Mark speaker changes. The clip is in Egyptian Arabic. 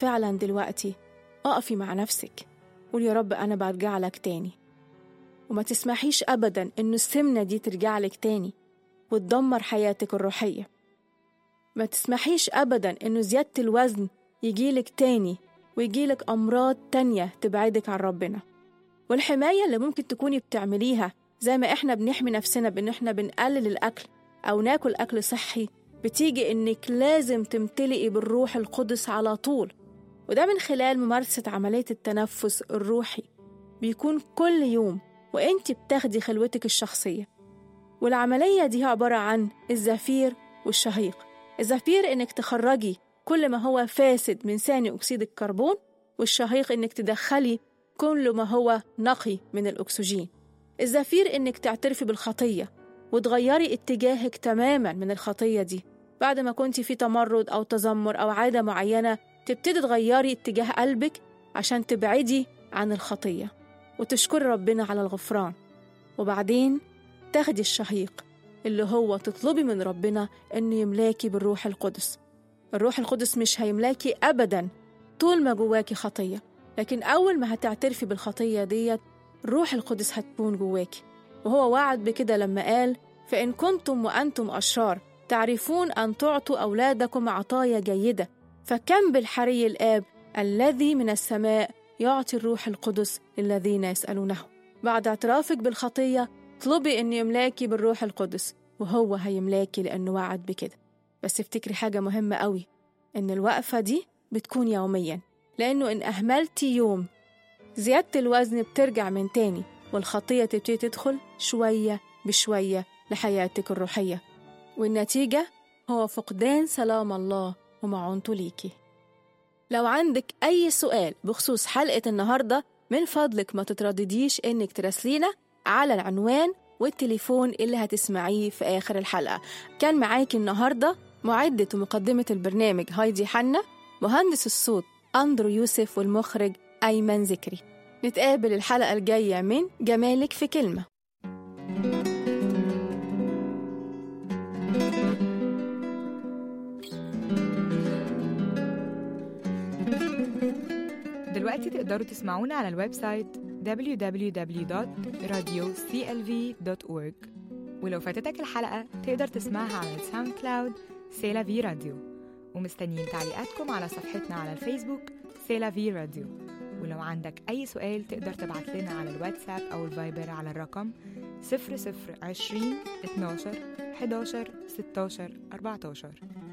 Speaker 1: فعلا دلوقتي اقفي مع نفسك قول يا رب أنا برجع لك تاني وما تسمحيش أبدا إنه السمنة دي ترجع لك تاني وتدمر حياتك الروحية ما تسمحيش أبدا إنه زيادة الوزن يجيلك تاني ويجيلك أمراض تانية تبعدك عن ربنا والحماية اللي ممكن تكوني بتعمليها زي ما إحنا بنحمي نفسنا بإن إحنا بنقلل الأكل أو ناكل أكل صحي بتيجي إنك لازم تمتلئي بالروح القدس على طول وده من خلال ممارسة عملية التنفس الروحي بيكون كل يوم وإنت بتاخدي خلوتك الشخصية والعملية دي عبارة عن الزفير والشهيق الزفير إنك تخرجي كل ما هو فاسد من ثاني أكسيد الكربون والشهيق إنك تدخلي كل ما هو نقي من الأكسجين الزفير إنك تعترفي بالخطية وتغيري اتجاهك تماما من الخطية دي بعد ما كنتي في تمرد أو تذمر أو عادة معينة تبتدي تغيري اتجاه قلبك عشان تبعدي عن الخطية وتشكري ربنا على الغفران وبعدين تاخدي الشهيق اللي هو تطلبي من ربنا إنه يملاكي بالروح القدس الروح القدس مش هيملاكي أبدا طول ما جواكي خطية لكن أول ما هتعترفي بالخطية ديت الروح القدس هتكون جواكي وهو وعد بكده لما قال فإن كنتم وأنتم أشرار تعرفون أن تعطوا أولادكم عطايا جيدة فكم بالحري الآب الذي من السماء يعطي الروح القدس للذين يسألونه بعد اعترافك بالخطية اطلبي أن يملاكي بالروح القدس وهو هيملاكي لأنه وعد بكده بس افتكري حاجة مهمة قوي إن الوقفة دي بتكون يوميا لأنه إن أهملتي يوم زيادة الوزن بترجع من تاني والخطية تبتدي تدخل شوية بشوية لحياتك الروحية والنتيجة هو فقدان سلام الله ومعونته ليكي لو عندك أي سؤال بخصوص حلقة النهاردة من فضلك ما تتردديش إنك تراسلينا على العنوان والتليفون اللي هتسمعيه في آخر الحلقة كان معاكي النهاردة معدة ومقدمة البرنامج هايدي حنا مهندس الصوت أندرو يوسف والمخرج أيمن ذكري نتقابل الحلقة الجاية من جمالك في كلمة
Speaker 2: دلوقتي تقدروا تسمعونا على الويب سايت www.radioclv.org ولو فاتتك الحلقة تقدر تسمعها على الساوند كلاود سيلا في راديو ومستنيين تعليقاتكم على صفحتنا على الفيسبوك سيلا في راديو ولو عندك أي سؤال تقدر تبعت لنا على الواتساب أو الفايبر على الرقم 0020 12 11 16 14